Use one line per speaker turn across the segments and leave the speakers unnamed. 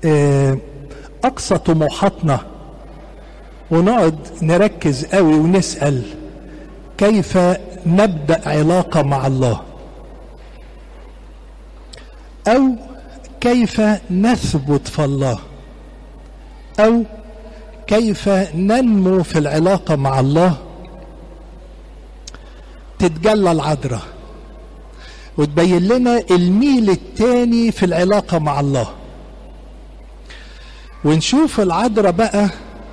أقصى طموحاتنا ونقعد نركز قوي ونسأل كيف نبدأ علاقة مع الله أو كيف نثبت في الله أو كيف ننمو في العلاقة مع الله تتجلى العذراء وتبين لنا الميل التاني في العلاقة مع الله ونشوف العذراء بقى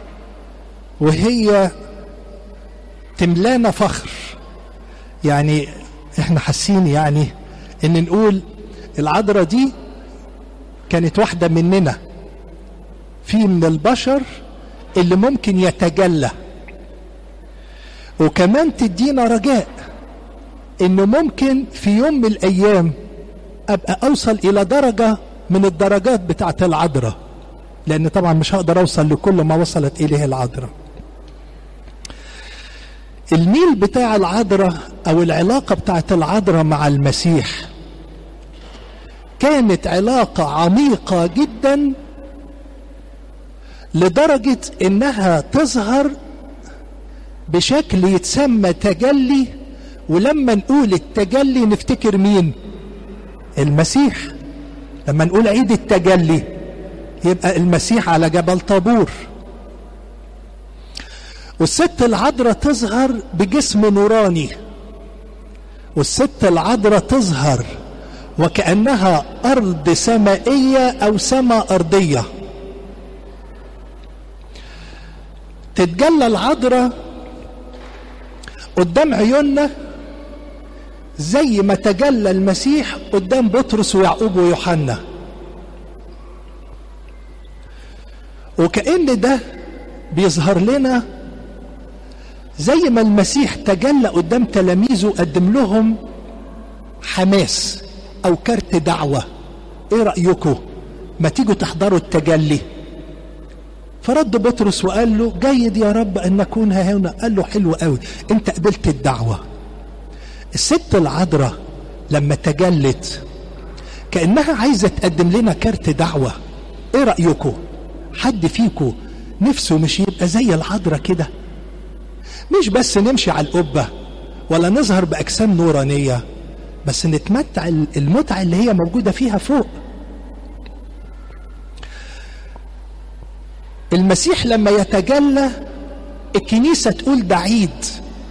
وهي تملانا فخر يعني احنا حاسين يعني ان نقول العذراء دي كانت واحدة مننا في من البشر اللي ممكن يتجلى وكمان تدينا رجاء انه ممكن في يوم من الايام ابقى اوصل الى درجة من الدرجات بتاعت العذراء لان طبعا مش هقدر اوصل لكل ما وصلت اليه العذراء الميل بتاع العذراء او العلاقة بتاعت العذراء مع المسيح كانت علاقة عميقة جدا لدرجة انها تظهر بشكل يتسمى تجلي ولما نقول التجلي نفتكر مين المسيح لما نقول عيد التجلي يبقى المسيح على جبل طابور والست العذراء تظهر بجسم نوراني والست العذراء تظهر وكأنها أرض سمائية أو سماء أرضية تتجلى العذراء قدام عيوننا زي ما تجلى المسيح قدام بطرس ويعقوب ويوحنا وكأن ده بيظهر لنا زي ما المسيح تجلى قدام تلاميذه قدم لهم حماس او كارت دعوة ايه رأيكم ما تيجوا تحضروا التجلي فرد بطرس وقال له جيد يا رب ان نكون هنا قال له حلو قوي انت قبلت الدعوة الست العذراء لما تجلت كأنها عايزة تقدم لنا كارت دعوة ايه رأيكم حد فيكم نفسه مش يبقى زي العذراء كده مش بس نمشي على القبة ولا نظهر بأجسام نورانية بس نتمتع المتعة اللي هي موجودة فيها فوق المسيح لما يتجلى الكنيسة تقول ده عيد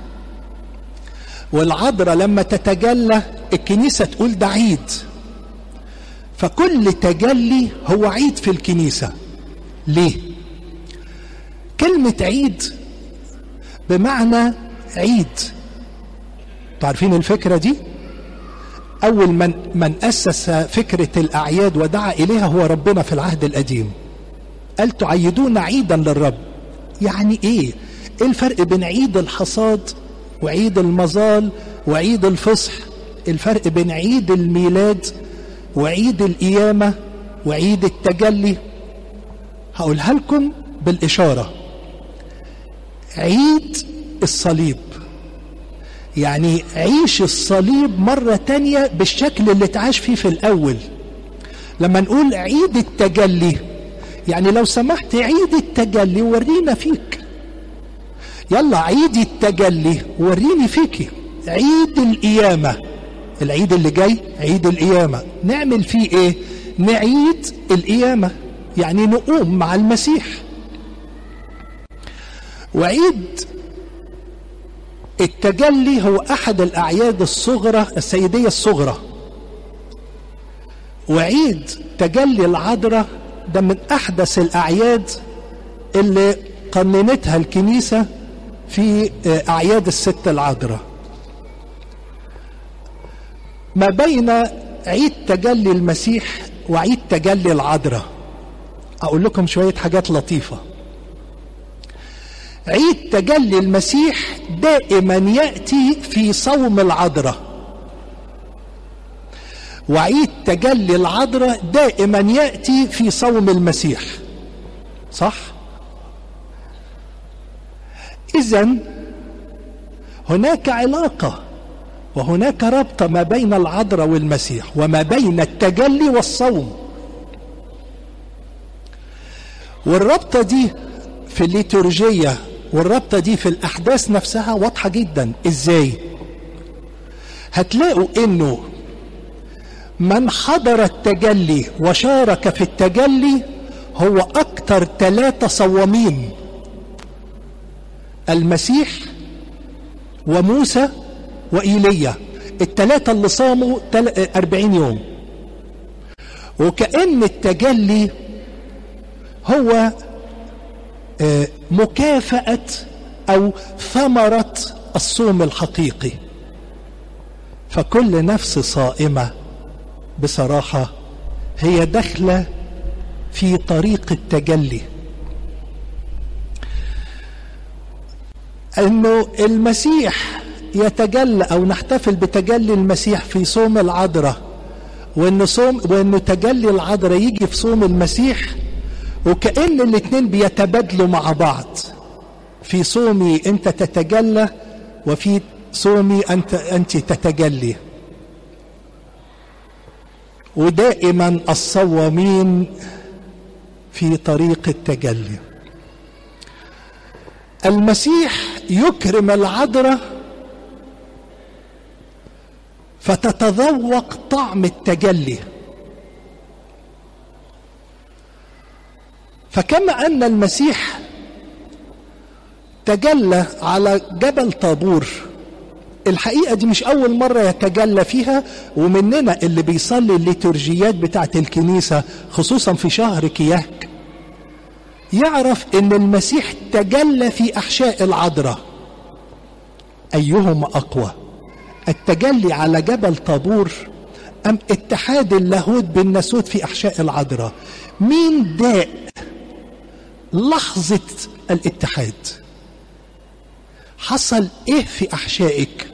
والعذراء لما تتجلى الكنيسة تقول ده عيد فكل تجلي هو عيد في الكنيسة ليه كلمة عيد بمعنى عيد تعرفين الفكرة دي أول من, من أسس فكرة الأعياد ودعا إليها هو ربنا في العهد القديم قال تعيدون عيدا للرب يعني إيه إيه الفرق بين عيد الحصاد وعيد المظال وعيد الفصح الفرق بين عيد الميلاد وعيد القيامة وعيد التجلي هقولها لكم بالإشارة عيد الصليب يعني عيش الصليب مرة تانية بالشكل اللي اتعاش فيه في الأول لما نقول عيد التجلي يعني لو سمحت عيد التجلي ورينا فيك يلا عيد التجلي وريني فيك عيد القيامة العيد اللي جاي عيد القيامة نعمل فيه ايه نعيد القيامة يعني نقوم مع المسيح وعيد التجلي هو احد الاعياد الصغرى السيديه الصغرى وعيد تجلي العذراء ده من احدث الاعياد اللي قننتها الكنيسه في اعياد الست العذراء ما بين عيد تجلي المسيح وعيد تجلي العذراء اقول لكم شويه حاجات لطيفه عيد تجلي المسيح دائما ياتي في صوم العذراء وعيد تجلي العذراء دائما ياتي في صوم المسيح صح اذا هناك علاقه وهناك رابطه ما بين العذراء والمسيح وما بين التجلي والصوم والرابطة دي في الليتورجية والرابطة دي في الأحداث نفسها واضحة جدا إزاي هتلاقوا إنه من حضر التجلي وشارك في التجلي هو أكتر ثلاثة صوامين المسيح وموسى وإيليا الثلاثة اللي صاموا أربعين يوم وكأن التجلي هو مكافأة أو ثمرة الصوم الحقيقي فكل نفس صائمة بصراحة هي داخلة في طريق التجلي انه المسيح يتجلى او نحتفل بتجلي المسيح في صوم العذراء وان صوم وانه تجلي العذراء يجي في صوم المسيح وكأن الاتنين بيتبادلوا مع بعض في صومي انت تتجلى وفي صومي انت انت تتجلي ودائما الصوامين في طريق التجلي المسيح يكرم العذراء فتتذوق طعم التجلي فكما ان المسيح تجلى على جبل طابور الحقيقه دي مش اول مره يتجلى فيها ومننا اللي بيصلي الليتورجيات بتاعه الكنيسه خصوصا في شهر كياك يعرف ان المسيح تجلى في احشاء العذراء ايهما اقوى التجلي على جبل طابور ام اتحاد اللاهوت بالناسوت في احشاء العذراء مين داء لحظه الاتحاد حصل ايه في احشائك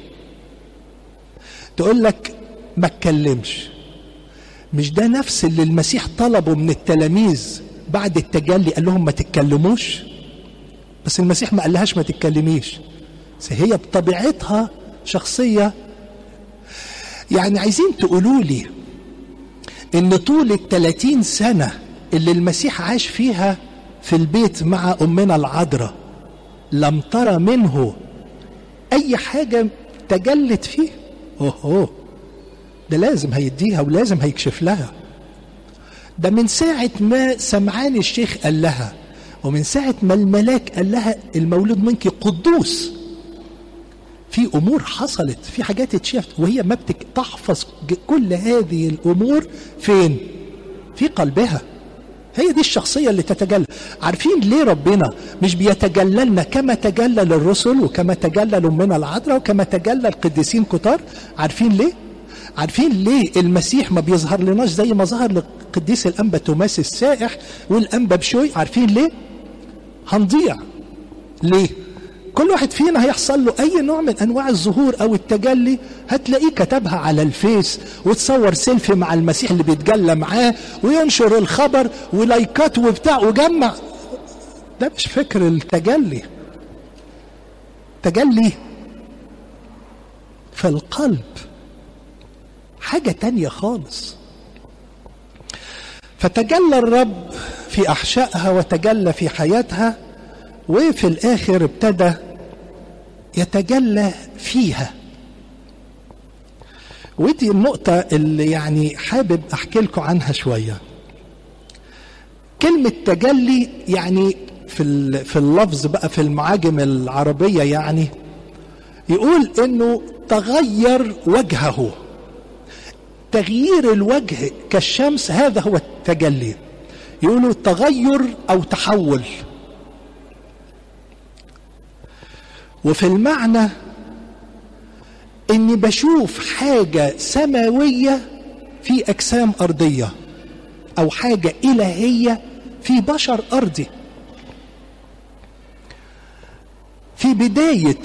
تقول لك ما اتكلمش مش ده نفس اللي المسيح طلبه من التلاميذ بعد التجلي قال لهم ما تتكلموش بس المسيح ما قالهاش ما تتكلميش بس هي بطبيعتها شخصية يعني عايزين تقولوا لي ان طول الثلاثين سنة اللي المسيح عاش فيها في البيت مع امنا العذراء لم ترى منه اي حاجة تجلت فيه اوه ده لازم هيديها ولازم هيكشف لها ده من ساعة ما سمعان الشيخ قال لها ومن ساعة ما الملاك قال لها المولود منك قدوس في أمور حصلت في حاجات اتشافت وهي ما بتك تحفظ كل هذه الأمور فين في قلبها هي دي الشخصية اللي تتجلى عارفين ليه ربنا مش بيتجلى لنا كما تجلى للرسل وكما تجلى لأمنا العذراء وكما تجلى القديسين كتار عارفين ليه عارفين ليه المسيح ما بيظهر لناش زي ما ظهر لقديس الأنبا توماس السائح والأنبا بشوي عارفين ليه هنضيع ليه كل واحد فينا هيحصل له اي نوع من انواع الظهور او التجلي هتلاقيه كتبها على الفيس وتصور سيلفي مع المسيح اللي بيتجلى معاه وينشر الخبر ولايكات وبتاع وجمع ده مش فكر التجلي تجلي في القلب حاجة تانية خالص فتجلى الرب في أحشائها وتجلى في حياتها وفي الآخر ابتدى يتجلى فيها ودي النقطة اللي يعني حابب أحكي لكم عنها شوية كلمة تجلي يعني في في اللفظ بقى في المعاجم العربية يعني يقول إنه تغير وجهه تغيير الوجه كالشمس هذا هو التجلي يقولوا تغير او تحول وفي المعنى اني بشوف حاجه سماويه في اجسام ارضيه او حاجه الهيه في بشر ارضي في بدايه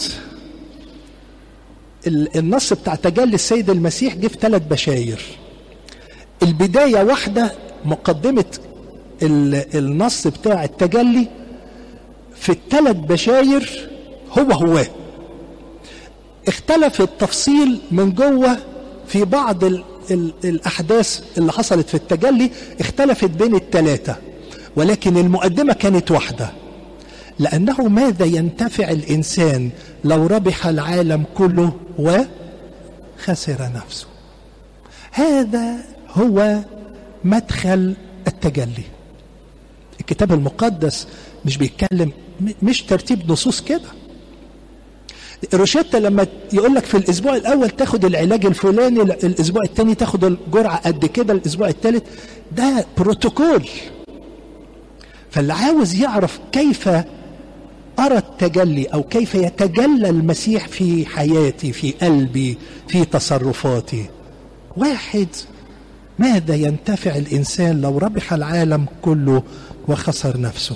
النص بتاع تجلي السيد المسيح جه في ثلاث بشاير البداية واحدة مقدمة النص بتاع التجلي في الثلاث بشاير هو هو اختلف التفصيل من جوه في بعض ال ال الأحداث اللي حصلت في التجلي اختلفت بين الثلاثة ولكن المقدمة كانت واحدة لأنه ماذا ينتفع الإنسان لو ربح العالم كله وخسر نفسه هذا هو مدخل التجلي الكتاب المقدس مش بيتكلم مش ترتيب نصوص كده روشيتا لما يقول لك في الاسبوع الاول تاخد العلاج الفلاني الاسبوع الثاني تاخد الجرعه قد كده الاسبوع الثالث ده بروتوكول فاللي عاوز يعرف كيف ارى التجلي او كيف يتجلى المسيح في حياتي في قلبي في تصرفاتي واحد ماذا ينتفع الانسان لو ربح العالم كله وخسر نفسه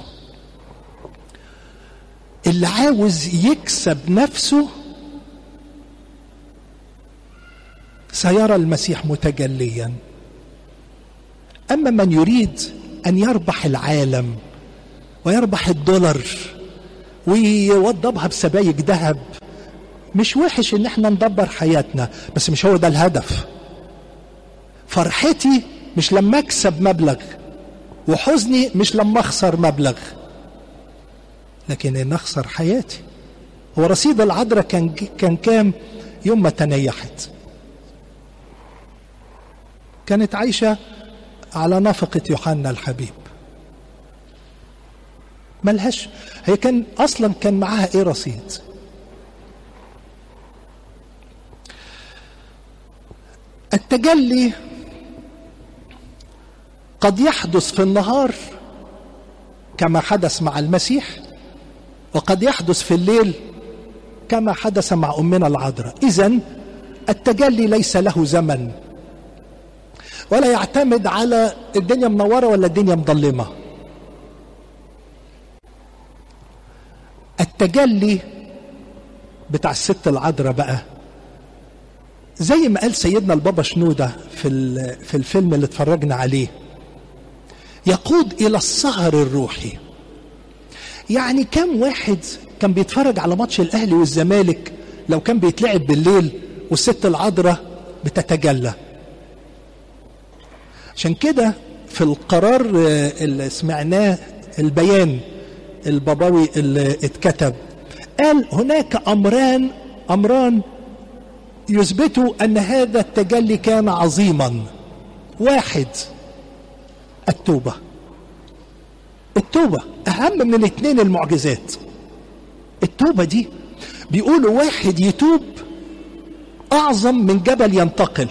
اللي عاوز يكسب نفسه سيرى المسيح متجليا اما من يريد ان يربح العالم ويربح الدولار ويوضبها بسبايك ذهب مش وحش ان احنا ندبر حياتنا بس مش هو ده الهدف فرحتي مش لما اكسب مبلغ وحزني مش لما اخسر مبلغ لكن ان اخسر حياتي هو رصيد العذراء كان كان كام يوم ما تنيحت كانت عايشه على نفقه يوحنا الحبيب ملهاش هي كان اصلا كان معاها ايه رصيد التجلي قد يحدث في النهار كما حدث مع المسيح وقد يحدث في الليل كما حدث مع امنا العذراء اذا التجلي ليس له زمن ولا يعتمد على الدنيا منوره ولا الدنيا مظلمه التجلي بتاع الست العذراء بقى زي ما قال سيدنا البابا شنودة في في الفيلم اللي اتفرجنا عليه يقود الى السهر الروحي يعني كم واحد كان بيتفرج على ماتش الاهلي والزمالك لو كان بيتلعب بالليل والست العذراء بتتجلى عشان كده في القرار اللي سمعناه البيان البابوي اللي اتكتب قال هناك امران امران يثبتوا ان هذا التجلي كان عظيما واحد التوبه التوبه اهم من الاثنين المعجزات التوبه دي بيقولوا واحد يتوب اعظم من جبل ينتقل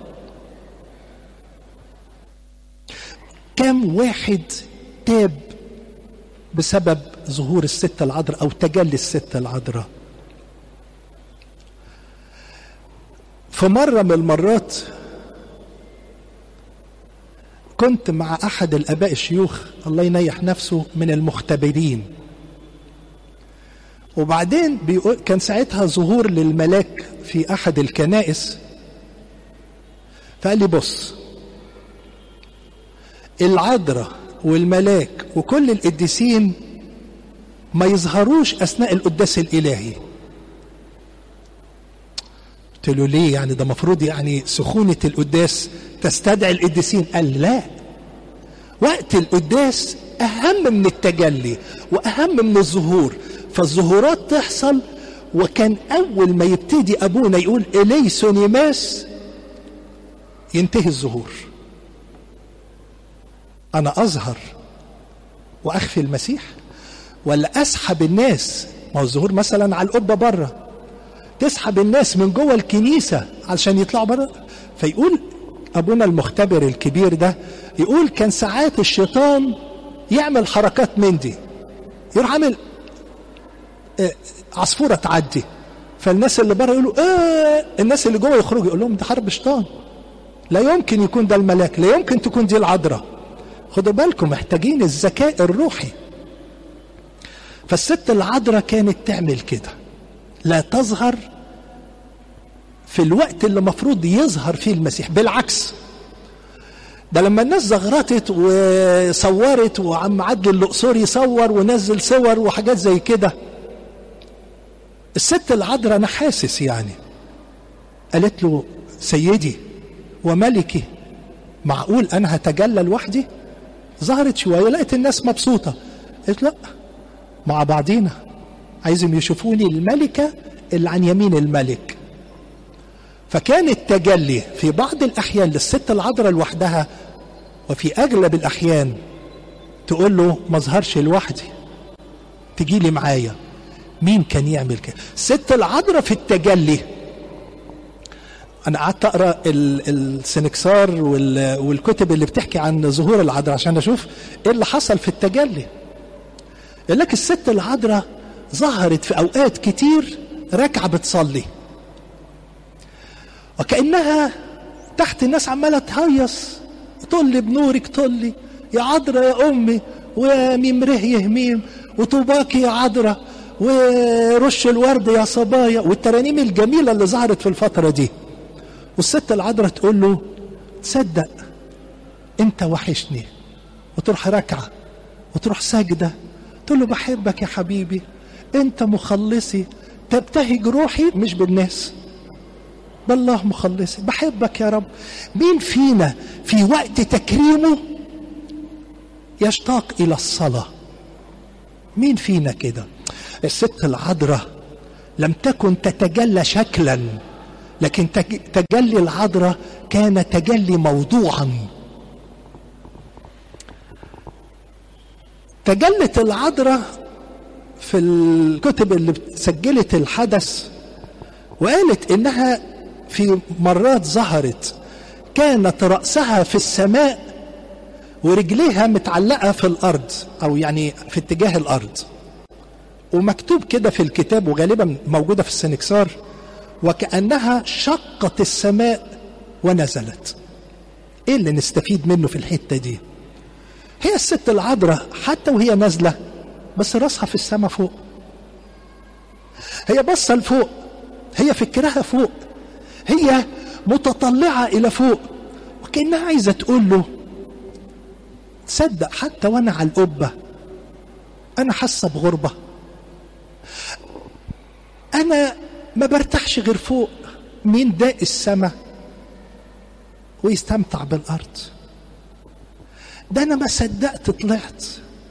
كم واحد تاب بسبب ظهور الست العذراء او تجلي الست العذراء في مره من المرات كنت مع احد الاباء الشيوخ الله ينيح نفسه من المختبرين وبعدين بيقول كان ساعتها ظهور للملاك في احد الكنائس فقال لي بص العذراء والملاك وكل القديسين ما يظهروش اثناء القداس الالهي قلت له ليه يعني ده مفروض يعني سخونة القداس تستدعي القديسين قال لا وقت القداس أهم من التجلي وأهم من الظهور فالظهورات تحصل وكان أول ما يبتدي أبونا يقول إليسونيماس ينتهي الظهور أنا أظهر وأخفي المسيح ولا أسحب الناس ما هو الظهور مثلا على القبة بره تسحب الناس من جوه الكنيسة علشان يطلعوا بره فيقول أبونا المختبر الكبير ده يقول كان ساعات الشيطان يعمل حركات من دي يروح عامل عصفورة تعدي فالناس اللي بره يقولوا ايه الناس اللي جوه يخرجوا يقول لهم ده حرب شيطان لا يمكن يكون ده الملاك لا يمكن تكون دي العذراء خدوا بالكم محتاجين الذكاء الروحي فالست العذراء كانت تعمل كده لا تظهر في الوقت اللي المفروض يظهر فيه المسيح بالعكس ده لما الناس زغرتت وصورت وعم عدل الاقصر يصور ونزل صور وحاجات زي كده الست العذراء انا حاسس يعني قالت له سيدي وملكي معقول انا هتجلى لوحدي ظهرت شويه لقيت الناس مبسوطه قلت لا مع بعضينا عايزهم يشوفوني الملكه اللي عن يمين الملك فكان التجلي في بعض الاحيان للست العذراء لوحدها وفي اغلب الاحيان تقول له ما اظهرش لوحدي تجي لي معايا مين كان يعمل كده الست العذراء في التجلي انا قعدت اقرا السنكسار والكتب اللي بتحكي عن ظهور العذراء عشان اشوف ايه اللي حصل في التجلي يقول لك الست العذراء ظهرت في اوقات كتير راكعه بتصلي وكانها تحت الناس عماله تهيص تقول لي بنورك تقول لي يا عذراء يا امي ويا ميمره يهميم وطوباكي يا عذراء ورش الورد يا صبايا والترانيم الجميله اللي ظهرت في الفتره دي والست العذراء تقول له تصدق انت وحشني وتروح راكعه وتروح ساجده تقول له بحبك يا حبيبي انت مخلصي تبتهج روحي مش بالناس بالله مخلصي بحبك يا رب مين فينا في وقت تكريمه يشتاق الى الصلاه مين فينا كده الست العذراء لم تكن تتجلى شكلا لكن تجلي العذراء كان تجلي موضوعا تجلت العذراء في الكتب اللي سجلت الحدث وقالت انها في مرات ظهرت كانت راسها في السماء ورجليها متعلقه في الارض او يعني في اتجاه الارض ومكتوب كده في الكتاب وغالبا موجوده في السنكسار وكانها شقت السماء ونزلت ايه اللي نستفيد منه في الحته دي هي الست العذراء حتى وهي نازله بس راسها في السماء فوق هي باصه لفوق هي فكرها فوق هي متطلعه الى فوق وكانها عايزه تقول له تصدق حتى وانا على القبه انا حاسه بغربه انا ما برتاحش غير فوق مين داء السماء ويستمتع بالارض ده انا ما صدقت طلعت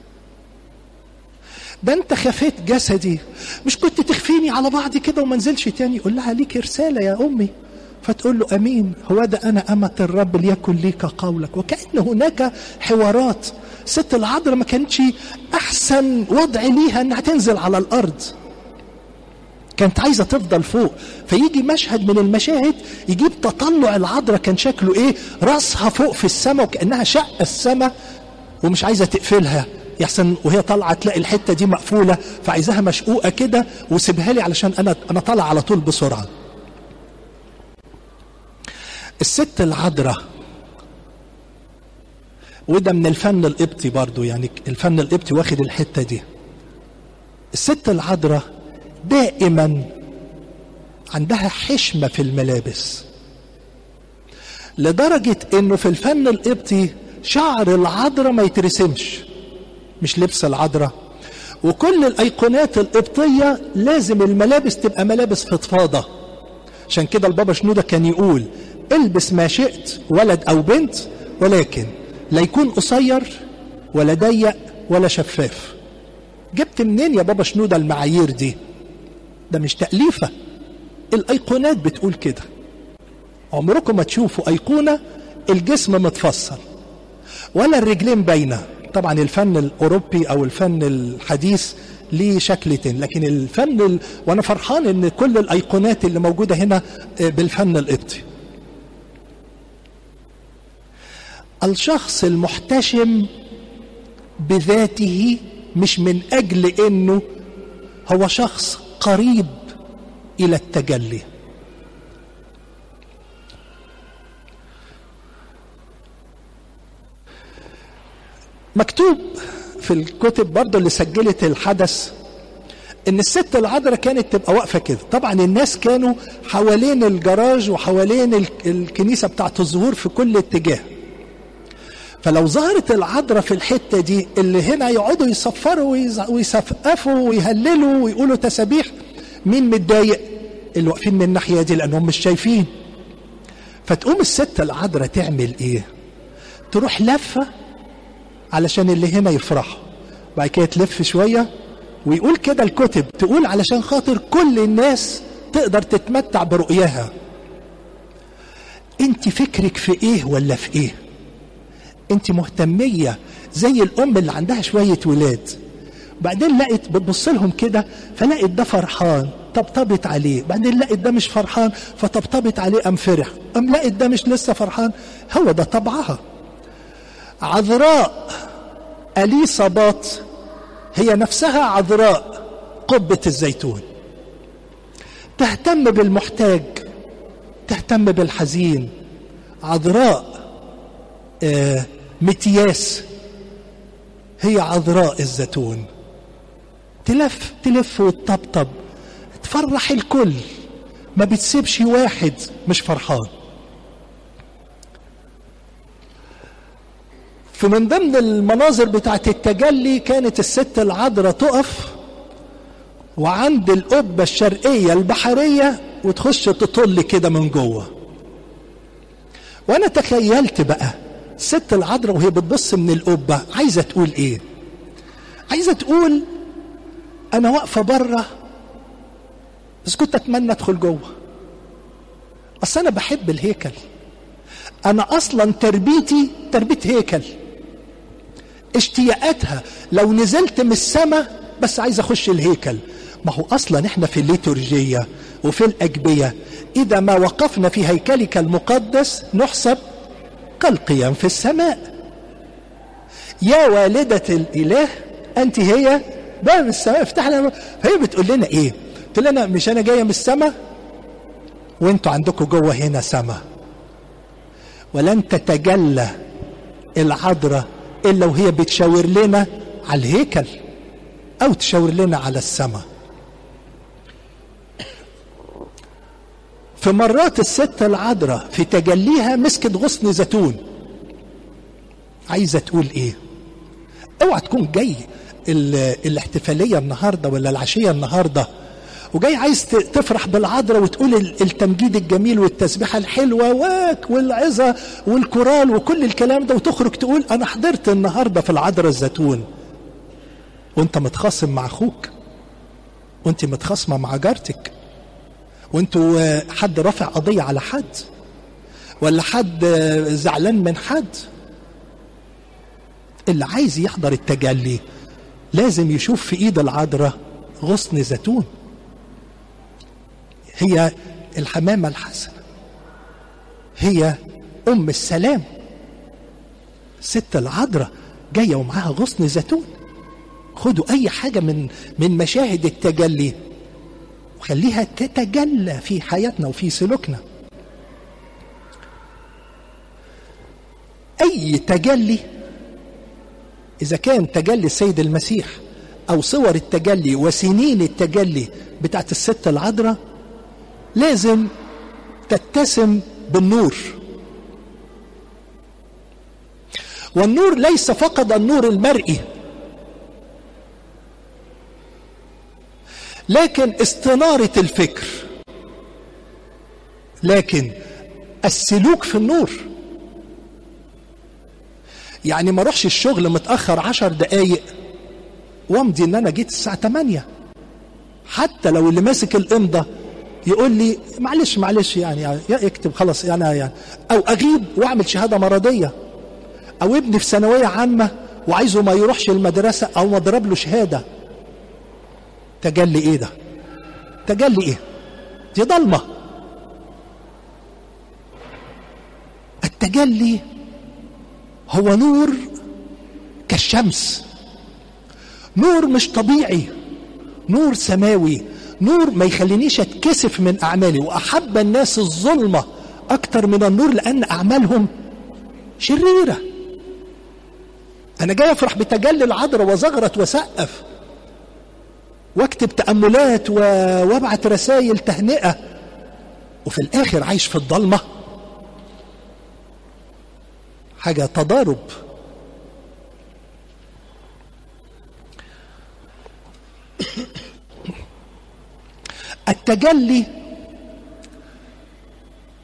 ده انت خفيت جسدي مش كنت تخفيني على بعض كده وما انزلش تاني يقول لها ليك رساله يا امي فتقول له امين هو ده انا امه الرب ليكن ليك قولك وكان هناك حوارات ست العذراء ما كانتش احسن وضع ليها انها تنزل على الارض كانت عايزه تفضل فوق فيجي مشهد من المشاهد يجيب تطلع العذراء كان شكله ايه راسها فوق في السماء وكانها شقه السماء ومش عايزه تقفلها يحسن وهي طالعه تلاقي الحته دي مقفوله فعايزاها مشقوقه كده وسيبها لي علشان انا انا طالع على طول بسرعه الست العذراء وده من الفن القبطي برضو يعني الفن القبطي واخد الحته دي الست العذراء دائما عندها حشمه في الملابس لدرجه انه في الفن القبطي شعر العذراء ما يترسمش مش لبس العذراء وكل الايقونات القبطيه لازم الملابس تبقى ملابس فضفاضه عشان كده البابا شنوده كان يقول البس ما شئت ولد او بنت ولكن لا يكون قصير ولا ضيق ولا شفاف جبت منين يا بابا شنوده المعايير دي ده مش تأليفة الأيقونات بتقول كده عمركم ما تشوفوا أيقونة الجسم متفصل ولا الرجلين باينة طبعا الفن الأوروبي أو الفن الحديث ليه شكلتين لكن الفن ال... وأنا فرحان إن كل الأيقونات اللي موجودة هنا بالفن القبطي الشخص المحتشم بذاته مش من أجل إنه هو شخص قريب الى التجلي مكتوب في الكتب برضه اللي سجلت الحدث ان الست العذراء كانت تبقى واقفه كده طبعا الناس كانوا حوالين الجراج وحوالين الكنيسه بتاعت الظهور في كل اتجاه فلو ظهرت العذراء في الحته دي اللي هنا يقعدوا يصفروا ويسقفوا ويهللوا ويقولوا تسابيح مين متضايق اللي واقفين من الناحيه دي لانهم مش شايفين فتقوم الست العذراء تعمل ايه تروح لفه علشان اللي هنا يفرحوا بعد كده تلف شويه ويقول كده الكتب تقول علشان خاطر كل الناس تقدر تتمتع برؤياها انت فكرك في ايه ولا في ايه انت مهتميه زي الام اللي عندها شويه ولاد بعدين لقت بتبص لهم كده فلقت ده فرحان طبطبت عليه بعدين لقت ده مش فرحان فطبطبت عليه قام فرح قام لقت ده مش لسه فرحان هو ده طبعها عذراء اليصابات هي نفسها عذراء قبة الزيتون تهتم بالمحتاج تهتم بالحزين عذراء آه متياس هي عذراء الزيتون تلف تلف وتطبطب تفرح الكل ما بتسيبش واحد مش فرحان فمن ضمن المناظر بتاعت التجلي كانت الست العذراء تقف وعند القبة الشرقية البحرية وتخش تطل كده من جوه وانا تخيلت بقى الست العذراء وهي بتبص من القبة عايزة تقول ايه عايزة تقول انا واقفة بره بس كنت اتمنى ادخل جوه اصل انا بحب الهيكل انا اصلا تربيتي تربيه هيكل اشتياقاتها لو نزلت من السماء بس عايز اخش الهيكل ما هو اصلا احنا في الليتورجيه وفي الاجبيه اذا ما وقفنا في هيكلك المقدس نحسب كالقيام في السماء يا والدة الإله أنت هي باب السماء افتح لنا فهي بتقول لنا إيه؟ تقول لنا مش أنا جاية من السماء وأنتوا عندكم جوه هنا سماء ولن تتجلى العذراء إلا وهي بتشاور لنا على الهيكل أو تشاور لنا على السماء في مرات الست العذراء في تجليها مسكت غصن زيتون عايزه تقول ايه اوعى تكون جاي الاحتفاليه النهارده ولا العشيه النهارده وجاي عايز تفرح بالعذراء وتقول التمجيد الجميل والتسبيحه الحلوه واك والعظه والكورال وكل الكلام ده وتخرج تقول انا حضرت النهارده في العذراء الزيتون وانت متخاصم مع اخوك وانت متخاصمه مع جارتك وانتوا حد رافع قضيه على حد ولا حد زعلان من حد اللي عايز يحضر التجلي لازم يشوف في ايد العذراء غصن زيتون هي الحمامة الحسنة هي أم السلام ست العذراء جاية ومعاها غصن زيتون خدوا أي حاجة من من مشاهد التجلي وخليها تتجلى في حياتنا وفي سلوكنا أي تجلي إذا كان تجلي السيد المسيح أو صور التجلي وسنين التجلي بتاعت الست العذراء لازم تتسم بالنور والنور ليس فقط النور المرئي لكن استنارة الفكر لكن السلوك في النور يعني ما اروحش الشغل متأخر عشر دقايق وامضي ان انا جيت الساعة 8 حتى لو اللي ماسك الامضة يقول لي معلش معلش يعني, يعني اكتب خلاص يعني, يعني او اغيب واعمل شهادة مرضية او ابني في ثانوية عامة وعايزه ما يروحش المدرسة او ما اضرب له شهادة تجلي ايه ده تجلي ايه دي ضلمة التجلي هو نور كالشمس نور مش طبيعي نور سماوي نور ما يخلينيش اتكسف من اعمالي واحب الناس الظلمه اكتر من النور لان اعمالهم شريره انا جاي افرح بتجلي العذراء وزغرت وسقف واكتب تاملات و... وابعت رسائل تهنئه وفي الاخر عايش في الضلمه حاجه تضارب التجلي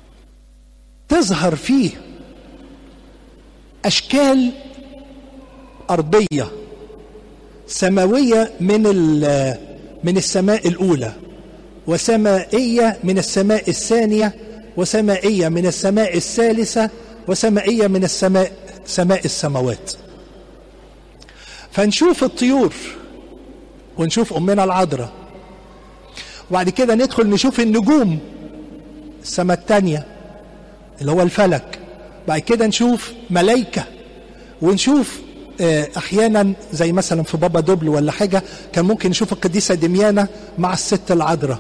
تظهر فيه اشكال ارضيه سماويه من من السماء الاولى وسمائيه من السماء الثانيه وسمائيه من السماء الثالثه وسمائيه من السماء سماء السماوات فنشوف الطيور ونشوف امنا العذراء وبعد كده ندخل نشوف النجوم السماء الثانيه اللي هو الفلك بعد كده نشوف ملائكه ونشوف احيانا زي مثلا في بابا دوبل ولا حاجه كان ممكن نشوف القديسه دميانه مع الست العذراء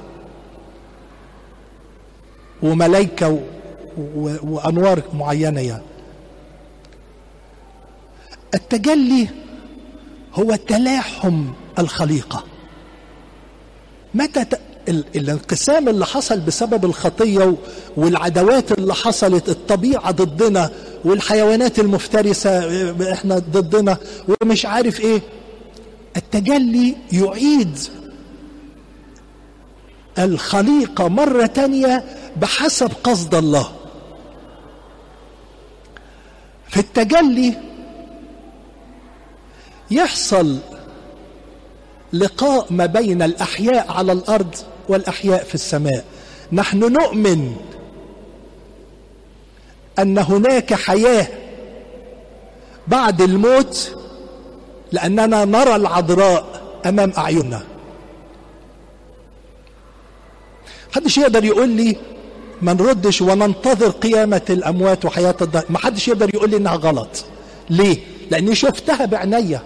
وملائكه و... و... وانوار معينه يعني التجلي هو تلاحم الخليقه متى ت... ال... الانقسام اللي حصل بسبب الخطيه والعداوات اللي حصلت الطبيعه ضدنا والحيوانات المفترسه احنا ضدنا ومش عارف ايه التجلي يعيد الخليقه مره تانيه بحسب قصد الله في التجلي يحصل لقاء ما بين الاحياء على الارض والاحياء في السماء نحن نؤمن ان هناك حياه بعد الموت لاننا نرى العذراء امام اعيننا محدش يقدر يقول لي ما نردش وننتظر قيامة الأموات وحياة الدهر ما حدش يقدر يقول لي إنها غلط ليه؟ لأني شفتها بعينيا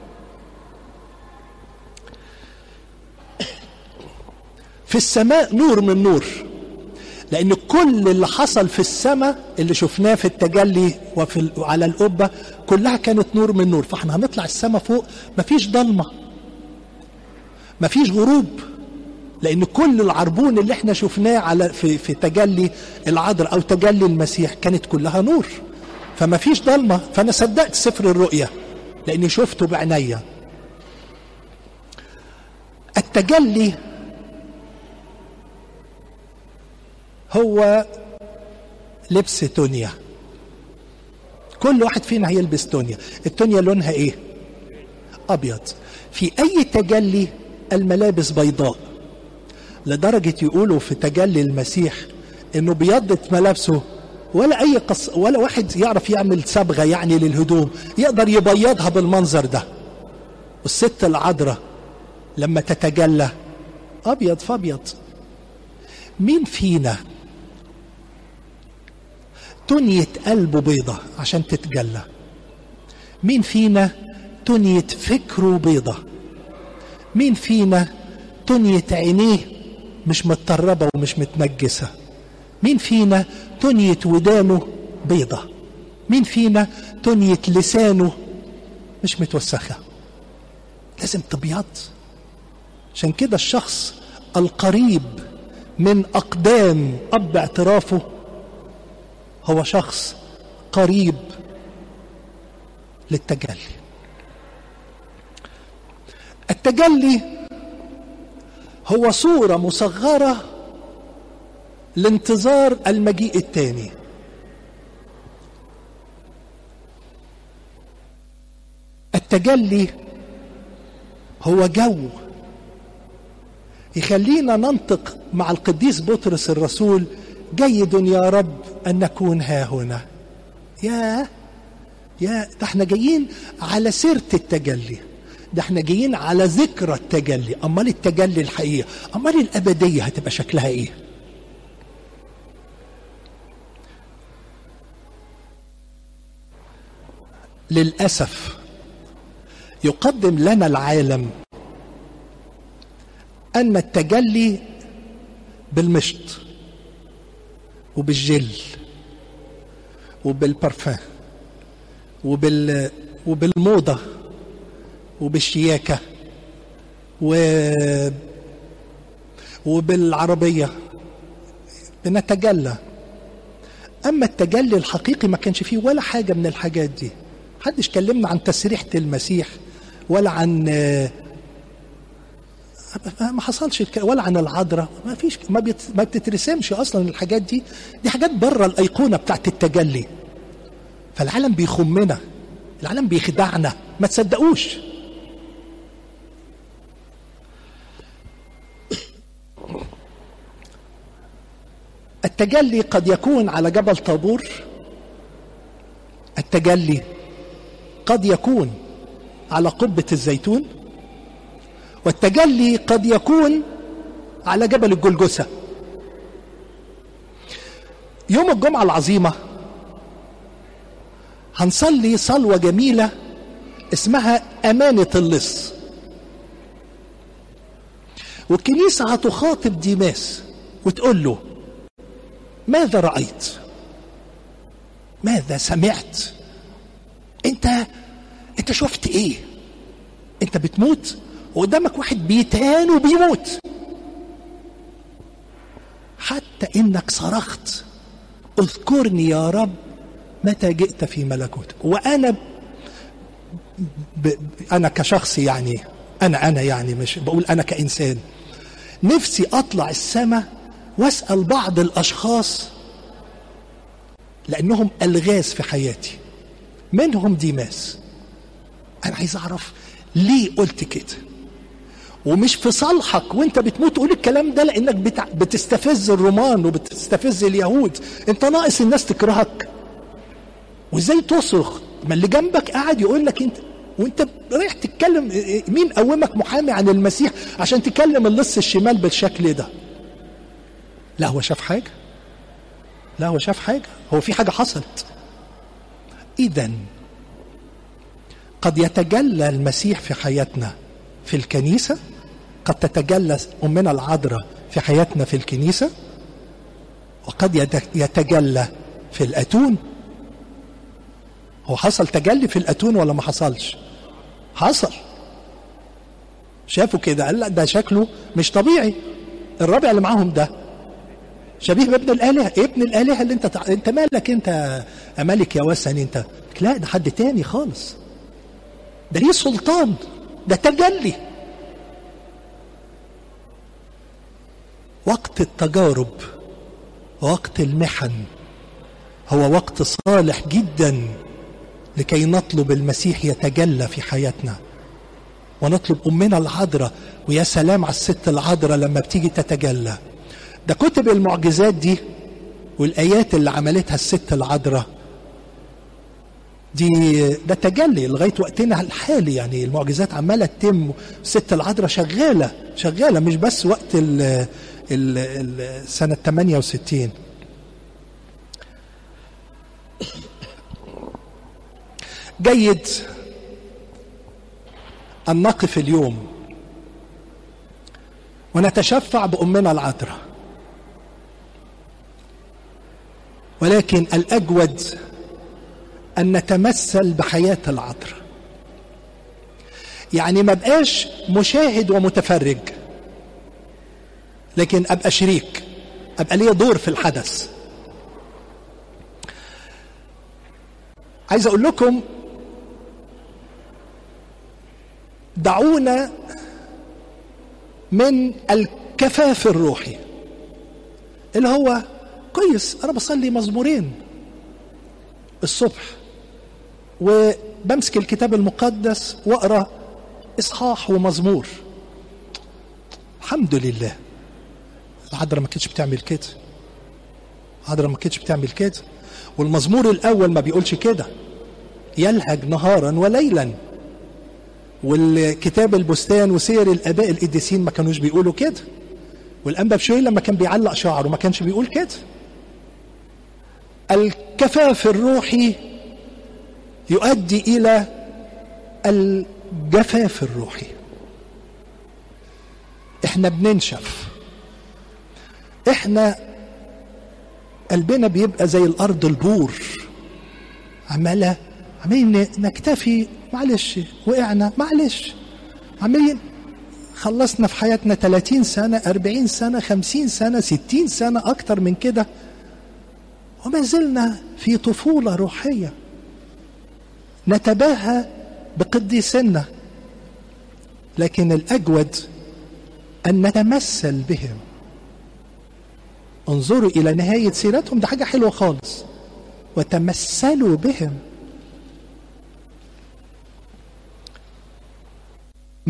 في السماء نور من نور لأن كل اللي حصل في السماء اللي شفناه في التجلي وفي على القبة كلها كانت نور من نور فاحنا هنطلع السماء فوق مفيش ضلمة مفيش غروب لان كل العربون اللي احنا شفناه على في في تجلي العذراء او تجلي المسيح كانت كلها نور فما فيش ضلمه فانا صدقت سفر الرؤيا لاني شفته بعينيا التجلي هو لبس تونيا كل واحد فينا هيلبس تونيا التونيا لونها ايه ابيض في اي تجلي الملابس بيضاء لدرجة يقولوا في تجلي المسيح انه بيضت ملابسه ولا اي قص ولا واحد يعرف يعمل صبغة يعني للهدوم يقدر يبيضها بالمنظر ده والست العذراء لما تتجلى ابيض فابيض مين فينا تنية قلبه بيضة عشان تتجلى مين فينا تنية فكره بيضة مين فينا تنية عينيه مش متطربة ومش متنجسة مين فينا تنية ودانه بيضة مين فينا تنية لسانه مش متوسخة لازم تبيض عشان كده الشخص القريب من أقدام أب اعترافه هو شخص قريب للتجلي التجلي هو صورة مصغرة لانتظار المجيء الثاني التجلي هو جو يخلينا ننطق مع القديس بطرس الرسول جيد يا رب أن نكون ها هنا يا يا ده احنا جايين على سيرة التجلي ده احنا جايين على ذكرى التجلي امال التجلي الحقيقه امال الابديه هتبقى شكلها ايه للاسف يقدم لنا العالم ان التجلي بالمشط وبالجل وبالبرفان وبال وبالموضه وبالشياكة و... وبالعربية بنتجلى أما التجلي الحقيقي ما كانش فيه ولا حاجة من الحاجات دي محدش كلمنا عن تسريحة المسيح ولا عن ما حصلش ولا عن العذراء ما فيش ما, بيت... ما بتترسمش اصلا الحاجات دي دي حاجات بره الايقونه بتاعت التجلي فالعالم بيخمنا العالم بيخدعنا ما تصدقوش التجلي قد يكون على جبل طابور التجلي قد يكون على قبة الزيتون والتجلي قد يكون على جبل الجلجسة يوم الجمعة العظيمة هنصلي صلوة جميلة اسمها أمانة اللص والكنيسة هتخاطب ديماس وتقول له ماذا رأيت ماذا سمعت انت انت شفت ايه انت بتموت وقدامك واحد بيتهان وبيموت حتى انك صرخت اذكرني يا رب متى جئت في ملكوتك وانا ب... ب... انا كشخص يعني انا انا يعني مش بقول انا كانسان نفسي اطلع السماء واسال بعض الاشخاص لانهم الغاز في حياتي منهم ديماس انا عايز اعرف ليه قلت كده ومش في صالحك وانت بتموت تقول الكلام ده لانك بتع... بتستفز الرومان وبتستفز اليهود انت ناقص الناس تكرهك وازاي تصرخ ما اللي جنبك قاعد يقول لك انت وانت رايح تتكلم مين قومك محامي عن المسيح عشان تكلم اللص الشمال بالشكل ده لا هو شاف حاجه لا هو شاف حاجه هو في حاجه حصلت اذا قد يتجلى المسيح في حياتنا في الكنيسه قد تتجلى امنا العذراء في حياتنا في الكنيسه وقد يتجلى في الاتون هو حصل تجلي في الاتون ولا ما حصلش حصل شافوا كده قال لا ده شكله مش طبيعي الرابع اللي معاهم ده شبيه بابن الالهه ابن الالهه اللي انت تع... انت مالك انت ملك يا وثن انت لا ده حد تاني خالص ده ليه سلطان ده تجلي وقت التجارب وقت المحن هو وقت صالح جدا لكي نطلب المسيح يتجلى في حياتنا ونطلب امنا العذراء ويا سلام على الست العذراء لما بتيجي تتجلى ده كتب المعجزات دي والايات اللي عملتها الست العذراء دي ده تجلي لغايه وقتنا الحالي يعني المعجزات عماله تتم الست العذراء شغاله شغاله مش بس وقت ال ال ال سنه 68 جيد ان نقف اليوم ونتشفع بامنا العذراء ولكن الاجود ان نتمثل بحياه العذراء يعني ما بقاش مشاهد ومتفرج لكن ابقى شريك ابقى ليا دور في الحدث عايز اقول لكم دعونا من الكفاف الروحي اللي هو كويس انا بصلي مزمورين الصبح وبمسك الكتاب المقدس واقرا اصحاح ومزمور الحمد لله العذراء ما كانتش بتعمل كده العذراء ما كانتش بتعمل كده والمزمور الاول ما بيقولش كده يلهج نهارا وليلا والكتاب البستان وسير الاباء القديسين ما كانوش بيقولوا كده والانبا بشوي لما كان بيعلق شعره ما كانش بيقول كده الكفاف الروحي يؤدي الى الجفاف الروحي احنا بننشف احنا قلبنا بيبقى زي الارض البور عماله عمالين نكتفي معلش وقعنا معلش عمالين خلصنا في حياتنا 30 سنة 40 سنة 50 سنة 60 سنة أكتر من كده وما زلنا في طفولة روحية نتباهى بقديسنا لكن الأجود أن نتمثل بهم انظروا إلى نهاية سيرتهم ده حاجة حلوة خالص وتمثلوا بهم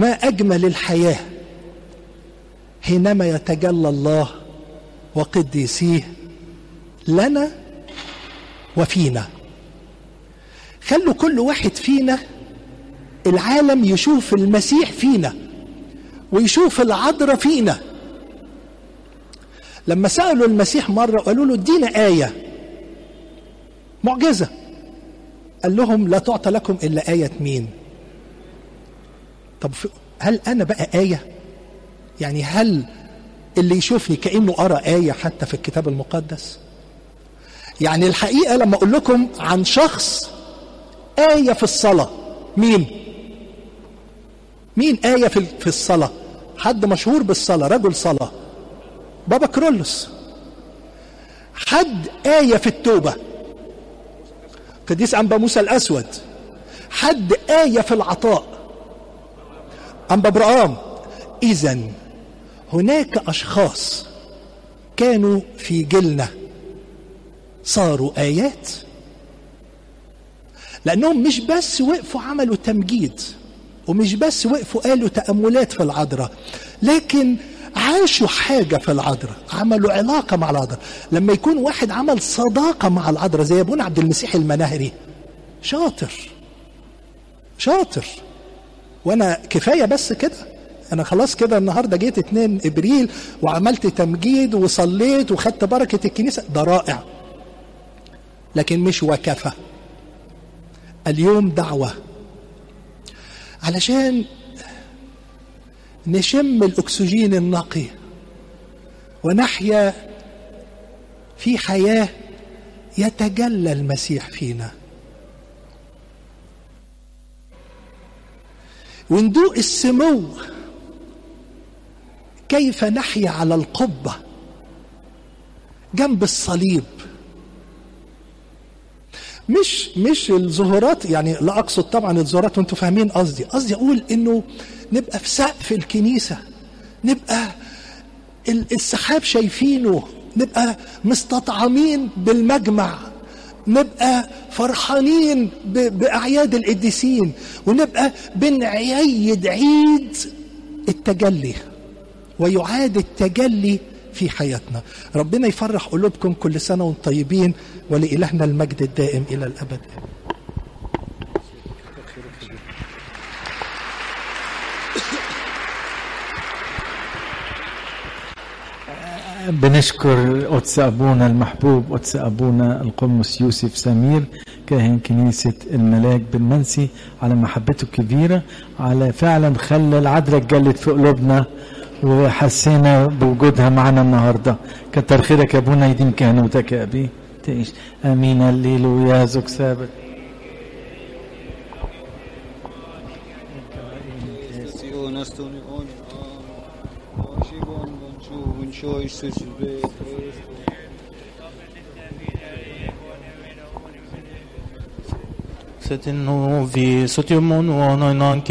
ما اجمل الحياه حينما يتجلى الله وقديسيه لنا وفينا خلوا كل واحد فينا العالم يشوف المسيح فينا ويشوف العذراء فينا لما سألوا المسيح مرة قالوا له ادينا آية معجزة قال لهم لا تعطى لكم إلا آية مين طب هل أنا بقى آية يعني هل اللي يشوفني كأنه أرى آية حتى في الكتاب المقدس يعني الحقيقة لما أقول لكم عن شخص آية في الصلاة مين مين آية في في الصلاة حد مشهور بالصلاة رجل صلاة بابا كرولوس حد آية في التوبة قديس أنبا موسى الأسود حد آية في العطاء أنبا برام إذا هناك أشخاص كانوا في جيلنا صاروا آيات لأنهم مش بس وقفوا عملوا تمجيد ومش بس وقفوا قالوا تأملات في العذراء لكن عاشوا حاجة في العذراء عملوا علاقة مع العذراء لما يكون واحد عمل صداقة مع العذراء زي ابونا عبد المسيح المناهري شاطر شاطر وانا كفاية بس كده انا خلاص كده النهارده جيت 2 ابريل وعملت تمجيد وصليت وخدت بركة الكنيسة ده رائع لكن مش وكفى اليوم دعوة علشان نشم الأكسجين النقي ونحيا في حياة يتجلى المسيح فينا وندوق السمو كيف نحيا على القبة جنب الصليب مش مش الظهورات يعني لا اقصد طبعا الظهورات وانتم فاهمين قصدي قصدي اقول انه نبقى في سقف الكنيسه نبقى السحاب شايفينه نبقى مستطعمين بالمجمع نبقى فرحانين باعياد القديسين ونبقى بنعيد عيد التجلي ويعاد التجلي في حياتنا ربنا يفرح قلوبكم كل سنة وانتم طيبين ولإلهنا المجد الدائم إلى الأبد
بنشكر قدس أبونا المحبوب قدس أبونا القمص يوسف سمير كاهن كنيسة الملاك بالمنسي على محبته الكبيرة على فعلا خلى العذراء اتجلت في قلوبنا وحسينا بوجودها معنا النهارده كتر خيرك يا ابونا يديم كهنوتك يا ابي تعيش امين الليل ويا زوج ثابت
Siete nuovi, sotto il mondo, non